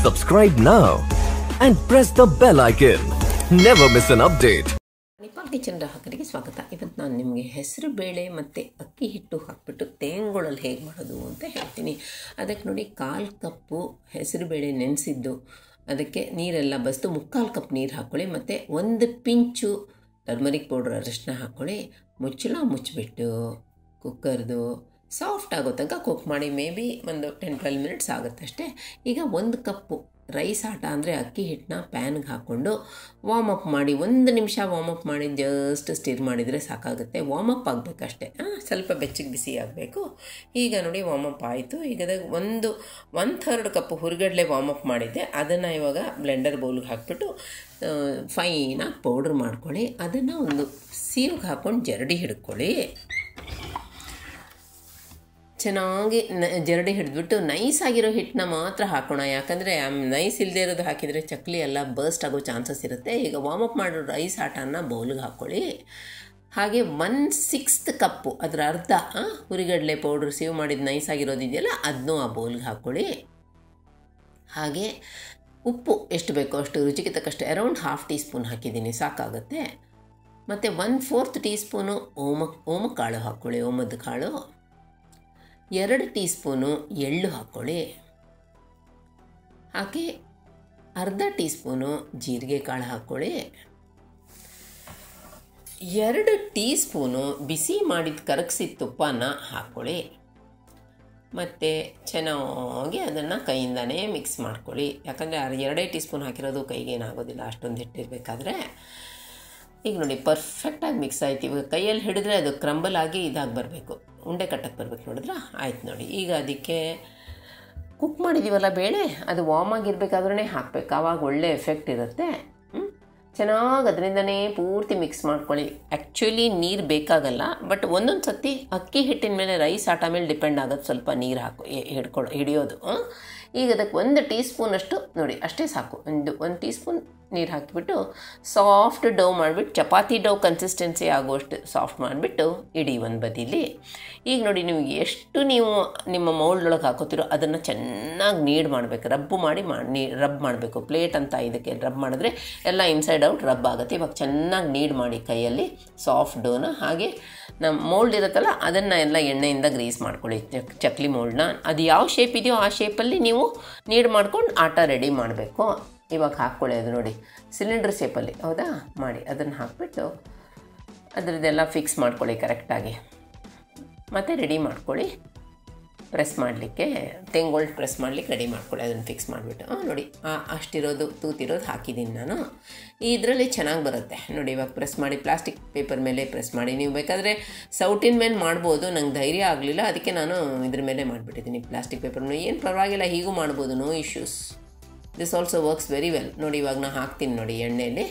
Subscribe now and press the bell icon. Never miss an update. ನಿಪಾಲ್ kitchen ಗ್ರಾಹಕರಿಗೆ ಸ್ವಾಗತ ಇವತ್ತು ನಾನು ನಿಮಗೆ ಹೆಸರು ಬೇಳೆ ಮತ್ತು ಅಕ್ಕಿ ಹಿಟ್ಟು ಹಾಕ್ಬಿಟ್ಟು ತೇಂಗುಳಲ್ಲಿ ಹೇಗೆ ಮಾಡೋದು ಅಂತ ಹೇಳ್ತೀನಿ ಅದಕ್ಕೆ ನೋಡಿ ಕಾಲು ಕಪ್ಪು ಹೆಸರು ಬೇಳೆ ನೆನೆಸಿದ್ದು ಅದಕ್ಕೆ ನೀರೆಲ್ಲ ಬಸ್ದು ಮುಕ್ಕಾಲು ಕಪ್ ನೀರು ಹಾಕ್ಕೊಳ್ಳಿ ಮತ್ತು ಒಂದು ಪಿಂಚು ಟರ್ಮರಿಕ್ ಪೌಡ್ರ್ ಅರಿಶಿನ ಹಾಕ್ಕೊಳ್ಳಿ ಮುಚ್ಚಳ ಮುಚ್ಚಿಬಿಟ್ಟು ಕುಕ್ಕರ್ದು ಸಾಫ್ಟ್ ಆಗೋ ತನಕ ಕುಕ್ ಮಾಡಿ ಮೇ ಬಿ ಒಂದು ಟೆನ್ ಟ್ವೆಲ್ ಮಿನಿಟ್ಸ್ ಆಗುತ್ತಷ್ಟೇ ಈಗ ಒಂದು ಕಪ್ಪು ರೈಸ್ ಆಟ ಅಂದರೆ ಅಕ್ಕಿ ಹಿಟ್ಟನ್ನ ಪ್ಯಾನ್ಗೆ ಹಾಕ್ಕೊಂಡು ವಾರ್ಮ್ ಅಪ್ ಮಾಡಿ ಒಂದು ನಿಮಿಷ ವಾರ್ಮ್ ಅಪ್ ಮಾಡಿ ಜಸ್ಟ್ ಸ್ಟಿರ್ ಮಾಡಿದರೆ ಸಾಕಾಗುತ್ತೆ ವಾರ್ಮ್ ಅಪ್ ಆಗಬೇಕಷ್ಟೇ ಸ್ವಲ್ಪ ಬೆಚ್ಚಗೆ ಬಿಸಿ ಆಗಬೇಕು ಈಗ ನೋಡಿ ವಾರ್ಮ್ ಅಪ್ ಆಯಿತು ಈಗ ಅದಾಗ ಒಂದು ಒನ್ ಥರ್ಡ್ ಕಪ್ ಹುರುಗಡ್ಲೆ ವಾರ್ಮ್ ಅಪ್ ಮಾಡಿದ್ದೆ ಅದನ್ನು ಇವಾಗ ಬ್ಲೆಂಡರ್ ಬೌಲ್ಗೆ ಹಾಕ್ಬಿಟ್ಟು ಫೈನಾಗಿ ಪೌಡ್ರ್ ಮಾಡ್ಕೊಳ್ಳಿ ಅದನ್ನು ಒಂದು ಸೀವ್ಗೆ ಹಾಕ್ಕೊಂಡು ಜರಡಿ ಹಿಡ್ಕೊಳ್ಳಿ ಚೆನ್ನಾಗಿ ನ ಜರಡಿ ಹಿಡಿದ್ಬಿಟ್ಟು ನೈಸ್ ಆಗಿರೋ ಹಿಟ್ಟನ್ನ ಮಾತ್ರ ಹಾಕೋಣ ಯಾಕಂದರೆ ನೈಸ್ ಇಲ್ಲದೆ ಇರೋದು ಹಾಕಿದರೆ ಚಕ್ಲಿ ಎಲ್ಲ ಬರ್ಸ್ಟ್ ಆಗೋ ಚಾನ್ಸಸ್ ಇರುತ್ತೆ ಈಗ ವಾರ್ಮ್ ಅಪ್ ಮಾಡೋ ರೈಸ್ ಆಟನ ಬೌಲ್ಗೆ ಹಾಕ್ಕೊಳ್ಳಿ ಹಾಗೆ ಒನ್ ಸಿಕ್ಸ್ತ್ ಕಪ್ಪು ಅದರ ಅರ್ಧ ಹುರಿಗಡಲೆ ಪೌಡ್ರ್ ಸೇವ್ ಮಾಡಿದ ನೈಸ್ ಆಗಿರೋದಿದೆಯಲ್ಲ ಅದನ್ನೂ ಆ ಬೌಲ್ಗೆ ಹಾಕ್ಕೊಳ್ಳಿ ಹಾಗೆ ಉಪ್ಪು ಎಷ್ಟು ಬೇಕೋ ಅಷ್ಟು ರುಚಿಗೆ ತಕ್ಕಷ್ಟು ಅರೌಂಡ್ ಹಾಫ್ ಟೀ ಸ್ಪೂನ್ ಹಾಕಿದ್ದೀನಿ ಸಾಕಾಗುತ್ತೆ ಮತ್ತು ಒನ್ ಫೋರ್ತ್ ಟೀ ಸ್ಪೂನು ಓಮ ಓಮ ಕಾಳು ಹಾಕ್ಕೊಳ್ಳಿ ಓಮದ ಕಾಳು ಎರಡು ಟೀ ಸ್ಪೂನು ಎಳ್ಳು ಹಾಕ್ಕೊಳ್ಳಿ ಹಾಗೆ ಅರ್ಧ ಟೀ ಸ್ಪೂನು ಜೀರಿಗೆ ಕಾಳು ಹಾಕ್ಕೊಳ್ಳಿ ಎರಡು ಟೀ ಸ್ಪೂನು ಬಿಸಿ ಮಾಡಿದ ಕರಗಿಸಿದ ತುಪ್ಪನ ಹಾಕ್ಕೊಳ್ಳಿ ಮತ್ತು ಚೆನ್ನಾಗಿ ಅದನ್ನು ಕೈಯಿಂದನೇ ಮಿಕ್ಸ್ ಮಾಡ್ಕೊಳ್ಳಿ ಯಾಕಂದರೆ ಎರಡೇ ಟೀ ಸ್ಪೂನ್ ಹಾಕಿರೋದು ಕೈಗೇನಾಗೋದಿಲ್ಲ ಅಷ್ಟೊಂದು ಹಿಟ್ಟಿರಬೇಕಾದ್ರೆ ಈಗ ನೋಡಿ ಪರ್ಫೆಕ್ಟಾಗಿ ಮಿಕ್ಸ್ ಆಯ್ತು ಇವಾಗ ಕೈಯಲ್ಲಿ ಹಿಡಿದ್ರೆ ಅದು ಕ್ರಂಬಲ್ ಆಗಿ ಇದಾಗಿ ಬರಬೇಕು ಉಂಡೆ ಕಟ್ಟಕ್ಕೆ ಬರ್ಬೇಕು ನೋಡಿದ್ರಾ ಆಯ್ತು ನೋಡಿ ಈಗ ಅದಕ್ಕೆ ಕುಕ್ ಮಾಡಿದ್ದೀವಲ್ಲ ಬೇಳೆ ಅದು ವಾರ್ಮ್ ಆಗಿರ್ಬೇಕಾದ್ರೇ ಹಾಕಬೇಕು ಆವಾಗ ಒಳ್ಳೆ ಎಫೆಕ್ಟ್ ಇರುತ್ತೆ ಚೆನ್ನಾಗಿ ಅದರಿಂದನೇ ಪೂರ್ತಿ ಮಿಕ್ಸ್ ಮಾಡ್ಕೊಳ್ಳಿ ಆ್ಯಕ್ಚುಲಿ ನೀರು ಬೇಕಾಗಲ್ಲ ಬಟ್ ಒಂದೊಂದು ಸತಿ ಅಕ್ಕಿ ಹಿಟ್ಟಿನ ಮೇಲೆ ರೈಸ್ ಆಟ ಮೇಲೆ ಡಿಪೆಂಡ್ ಆಗೋದು ಸ್ವಲ್ಪ ನೀರು ಹಾಕು ಹಿಡ್ಕೊಳ್ಳೋ ಹಿಡಿಯೋದು ಈಗ ಅದಕ್ಕೆ ಒಂದು ಟೀ ಸ್ಪೂನಷ್ಟು ನೋಡಿ ಅಷ್ಟೇ ಸಾಕು ಒಂದು ಒಂದು ಟೀ ಸ್ಪೂನ್ ನೀರು ಹಾಕಿಬಿಟ್ಟು ಸಾಫ್ಟ್ ಡೌ ಮಾಡಿಬಿಟ್ಟು ಚಪಾತಿ ಡೌ ಕನ್ಸಿಸ್ಟೆನ್ಸಿ ಆಗುವಷ್ಟು ಸಾಫ್ಟ್ ಮಾಡಿಬಿಟ್ಟು ಇಡಿ ಒಂದು ಬದಿಲಿ ಈಗ ನೋಡಿ ನೀವು ಎಷ್ಟು ನೀವು ನಿಮ್ಮ ಮೌಲ್ಡೊಳಗೆ ಹಾಕೋತಿರೋ ಅದನ್ನು ಚೆನ್ನಾಗಿ ನೀಡ್ ಮಾಡಬೇಕು ರಬ್ಬು ಮಾಡಿ ಮಾಡಿ ರಬ್ ಮಾಡಬೇಕು ಪ್ಲೇಟ್ ಅಂತ ಇದಕ್ಕೆ ರಬ್ ಮಾಡಿದ್ರೆ ಎಲ್ಲ ಇನ್ಸೈಡ್ ಔಟ್ ರಬ್ ಆಗುತ್ತೆ ಇವಾಗ ಚೆನ್ನಾಗಿ ನೀಡ್ ಮಾಡಿ ಕೈಯಲ್ಲಿ ಸಾಫ್ಟ್ ಡೋನ ಹಾಗೆ ನಮ್ಮ ಮೋಲ್ಡ್ ಇರುತ್ತಲ್ಲ ಅದನ್ನು ಎಲ್ಲ ಎಣ್ಣೆಯಿಂದ ಗ್ರೀಸ್ ಮಾಡ್ಕೊಳ್ಳಿ ಚಕ್ಲಿ ಮೋಲ್ಡ್ನ ಅದು ಯಾವ ಶೇಪ್ ಇದೆಯೋ ಆ ಶೇಪಲ್ಲಿ ನೀವು ನೀಡ್ ಮಾಡ್ಕೊಂಡು ಆಟ ರೆಡಿ ಮಾಡಬೇಕು ಇವಾಗ ಹಾಕ್ಕೊಳ್ಳಿ ಅದು ನೋಡಿ ಸಿಲಿಂಡ್ರ್ ಶೇಪಲ್ಲಿ ಹೌದಾ ಮಾಡಿ ಅದನ್ನು ಹಾಕ್ಬಿಟ್ಟು ಅದರದ್ದೆಲ್ಲ ಫಿಕ್ಸ್ ಮಾಡ್ಕೊಳ್ಳಿ ಕರೆಕ್ಟಾಗಿ ಮತ್ತು ರೆಡಿ ಮಾಡ್ಕೊಳ್ಳಿ ಪ್ರೆಸ್ ಮಾಡಲಿಕ್ಕೆ ತೆಂಗೋಲ್ಡ್ ಪ್ರೆಸ್ ಮಾಡಲಿಕ್ಕೆ ರೆಡಿ ಮಾಡ್ಕೊಳ್ಳಿ ಅದನ್ನು ಫಿಕ್ಸ್ ಮಾಡಿಬಿಟ್ಟು ನೋಡಿ ಅಷ್ಟಿರೋದು ತೂತಿರೋದು ಹಾಕಿದ್ದೀನಿ ನಾನು ಇದರಲ್ಲಿ ಚೆನ್ನಾಗಿ ಬರುತ್ತೆ ನೋಡಿ ಇವಾಗ ಪ್ರೆಸ್ ಮಾಡಿ ಪ್ಲಾಸ್ಟಿಕ್ ಪೇಪರ್ ಮೇಲೆ ಪ್ರೆಸ್ ಮಾಡಿ ನೀವು ಬೇಕಾದರೆ ಸೌಟಿನ ಮೇಲೆ ಮಾಡ್ಬೋದು ನಂಗೆ ಧೈರ್ಯ ಆಗಲಿಲ್ಲ ಅದಕ್ಕೆ ನಾನು ಇದ್ರ ಮೇಲೆ ಮಾಡಿಬಿಟ್ಟಿದ್ದೀನಿ ಪ್ಲಾಸ್ಟಿಕ್ ಪೇಪರ್ ಏನು ಪರವಾಗಿಲ್ಲ ಹೀಗೂ ಮಾಡ್ಬೋದು no issues this also works very well ನೋಡಿ ಇವಾಗ ನಾನು ಹಾಕ್ತೀನಿ ನೋಡಿ ಎಣ್ಣೆಯಲ್ಲಿ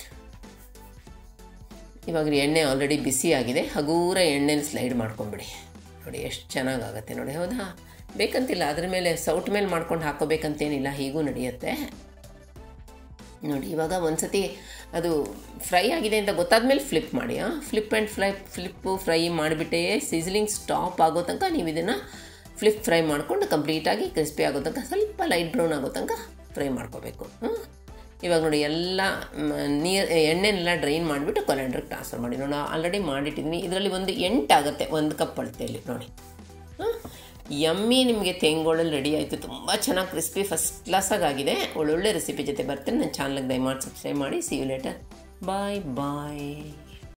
ಇವಾಗ ಎಣ್ಣೆ ಆಲ್ರೆಡಿ ಬಿಸಿ ಆಗಿದೆ ಹಗೂರ ಎಣ್ಣೆನ ಸ್ಲೈಡ್ ಮಾಡ್ಕೊಂಬಿಡಿ ನೋಡಿ ಎಷ್ಟು ಚೆನ್ನಾಗಾಗತ್ತೆ ನೋಡಿ ಹೌದಾ ಬೇಕಂತಿಲ್ಲ ಅದ್ರ ಮೇಲೆ ಸೌಟ್ ಮೇಲೆ ಮಾಡ್ಕೊಂಡು ಹಾಕೋಬೇಕಂತೇನಿಲ್ಲ ಹೀಗೂ ನಡೆಯುತ್ತೆ ನೋಡಿ ಇವಾಗ ಒಂದು ಸತಿ ಅದು ಫ್ರೈ ಆಗಿದೆ ಅಂತ ಗೊತ್ತಾದ್ಮೇಲೆ ಫ್ಲಿಪ್ ಮಾಡಿ flip and fry flip fry ಮಾಡಿಬಿಟ್ಟೇ ಸಿಝಲಿಂಗ್ ಸ್ಟಾಪ್ ಆಗೋ ತನಕ ನೀವು ಇದನ್ನು ಫ್ಲಿಪ್ ಫ್ರೈ ಮಾಡಿಕೊಂಡು ಕಂಪ್ಲೀಟಾಗಿ ಕ್ರಿಸ್ಪಿ ಆಗೋ ತನಕ ಸ್ವಲ್ಪ ಲೈಟ್ ಬ್ರೌನ್ ಆಗೋ ತನಕ ಫ್ರೈ ಮಾಡ್ಕೋಬೇಕು ಇವಾಗ ನೋಡಿ ಎಲ್ಲ ನೀರು ಎಣ್ಣೆನೆಲ್ಲ ಡ್ರೈನ್ ಮಾಡಿಬಿಟ್ಟು ಕೊಲೆಂಡ್ರಿಗೆ ಟ್ರಾನ್ಸ್ಫರ್ ಮಾಡಿ ನೋಡಿ ಆಲ್ರೆಡಿ ಮಾಡಿಟ್ಟಿದ್ದೀನಿ ಇದರಲ್ಲಿ ಒಂದು ಎಂಟಾಗುತ್ತೆ ಒಂದು ಕಪ್ ಅಳತೆಯಲ್ಲಿ ನೋಡಿ ಯಮ್ಮಿ ನಿಮಗೆ ತೆಂಗೋಳಲ್ಲಿ ರೆಡಿ ಆಯಿತು ತುಂಬ ಚೆನ್ನಾಗಿ ಕ್ರಿಸ್ಪಿ ಫಸ್ಟ್ ಕ್ಲಾಸಾಗಿ ಆಗಿದೆ ಒಳ್ಳೊಳ್ಳೆ ರೆಸಿಪಿ ಜೊತೆ ಬರ್ತೀನಿ ನನ್ನ ಚಾನಲ್ಗೆ ದಯಮಾಡಿ ಸಬ್ಸ್ಕ್ರೈಬ್ ಮಾಡಿ see you later bye bye